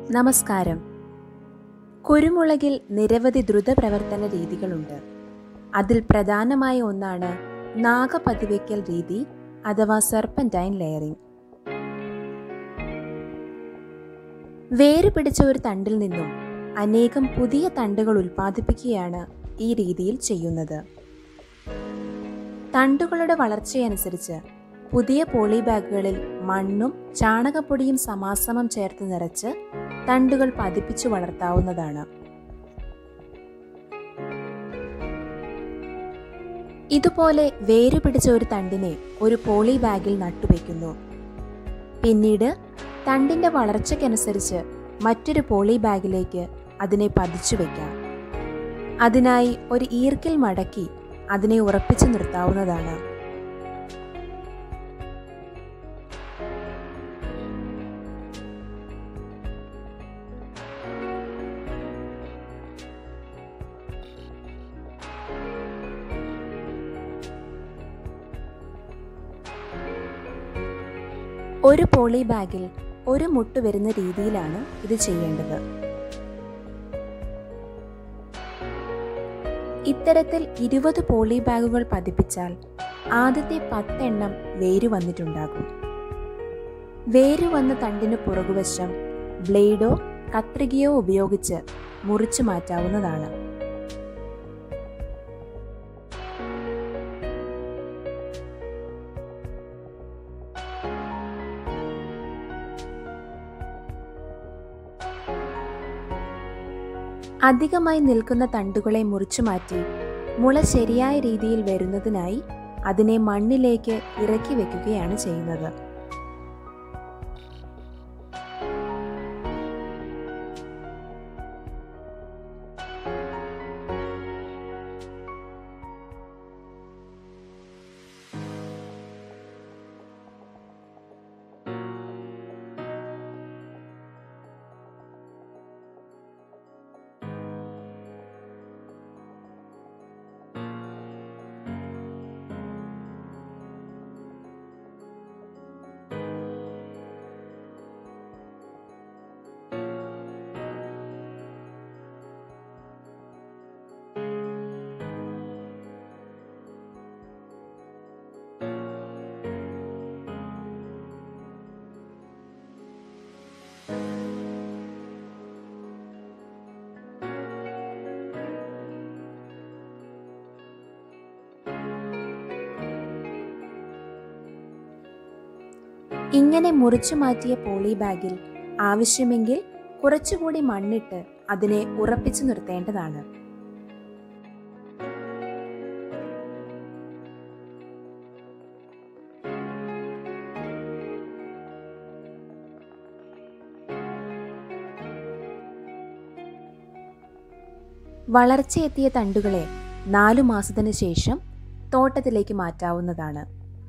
നമസ്കാരം കുരുമുളകിൽ നിരവധി ദ്രുതപ്രവർത്തന രീതികളുണ്ട് അതിൽ പ്രധാനമായ ഒന്നാണ് നാഗപതിവയ്ക്കൽ രീതി അഥവാ സെർപ്പൻറ്റൈൻ ലെയറിംഗ് വേര് പിടിച്ച ഒരു തണ്ടിൽ നിന്നും അനേകം പുതിയ തണ്ടുകൾ ഉൽപ്പാദിപ്പിക്കുകയാണ് ഈ രീതിയിൽ ചെയ്യുന്നത് തണ്ടുകളുടെ വളർച്ചയനുസരിച്ച് പുതിയ പോളി ബാഗുകളിൽ മണ്ണും ചാണകപ്പൊടിയും സമാസമം ചേർത്ത് നിറച്ച് തണ്ടുകൾ പതിപ്പിച്ചു വളർത്താവുന്നതാണ് ഇതുപോലെ വേര് പിടിച്ച ഒരു തണ്ടിനെ ഒരു പോളി ബാഗിൽ നട്ടുവെക്കുന്നു പിന്നീട് തണ്ടിന്റെ വളർച്ചയ്ക്കനുസരിച്ച് മറ്റൊരു പോളി ബാഗിലേക്ക് അതിനെ പതിച്ചു വയ്ക്കാം അതിനായി ഒരു ഈർക്കിൽ മടക്കി അതിനെ ഉറപ്പിച്ചു നിർത്താവുന്നതാണ് ഒരു പോളി ബാഗിൽ ഒരു മുട്ട് വരുന്ന രീതിയിലാണ് ഇത് ചെയ്യേണ്ടത് ഇത്തരത്തിൽ ഇരുപത് പോളി ബാഗുകൾ പതിപ്പിച്ചാൽ ആദ്യത്തെ പത്തെണ്ണം വേര് വന്നിട്ടുണ്ടാകും വേര് വന്ന തണ്ടിന് പുറകുവശം ബ്ലേഡോ കത്രികയോ ഉപയോഗിച്ച് മുറിച്ചു മാറ്റാവുന്നതാണ് അധികമായി നിൽക്കുന്ന തണ്ടുകളെ മുറിച്ചു മാറ്റി മുള ശരിയായ രീതിയിൽ വരുന്നതിനായി അതിനെ മണ്ണിലേക്ക് ഇറക്കി വെക്കുകയാണ് ചെയ്യുന്നത് ഇങ്ങനെ മുറിച്ചു മാറ്റിയ പോളി ബാഗിൽ ആവശ്യമെങ്കിൽ കുറച്ചുകൂടി മണ്ണിട്ട് അതിനെ ഉറപ്പിച്ചു നിർത്തേണ്ടതാണ് വളർച്ചയെത്തിയ തണ്ടുകളെ നാലു മാസത്തിനു ശേഷം തോട്ടത്തിലേക്ക് മാറ്റാവുന്നതാണ്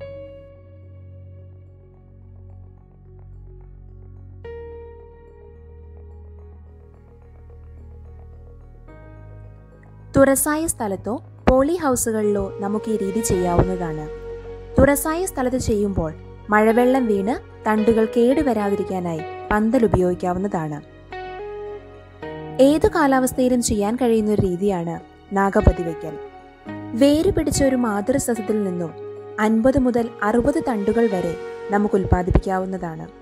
തുറസായ സ്ഥലത്തോ പോളി ഹൗസുകളിലോ നമുക്ക് ഈ രീതി ചെയ്യാവുന്നതാണ് തുറസായ സ്ഥലത്ത് ചെയ്യുമ്പോൾ മഴവെള്ളം വീണ് തണ്ടുകൾ കേടുവരാതിരിക്കാനായി പന്തൽ ഉപയോഗിക്കാവുന്നതാണ് ഏതു കാലാവസ്ഥയിലും ചെയ്യാൻ കഴിയുന്ന ഒരു രീതിയാണ് നാഗപതിവയ്ക്കൽ വേര് പിടിച്ച ഒരു മാതൃസസ്യത്തിൽ നിന്നും അൻപത് മുതൽ അറുപത് തണ്ടുകൾ വരെ നമുക്ക് ഉൽപ്പാദിപ്പിക്കാവുന്നതാണ്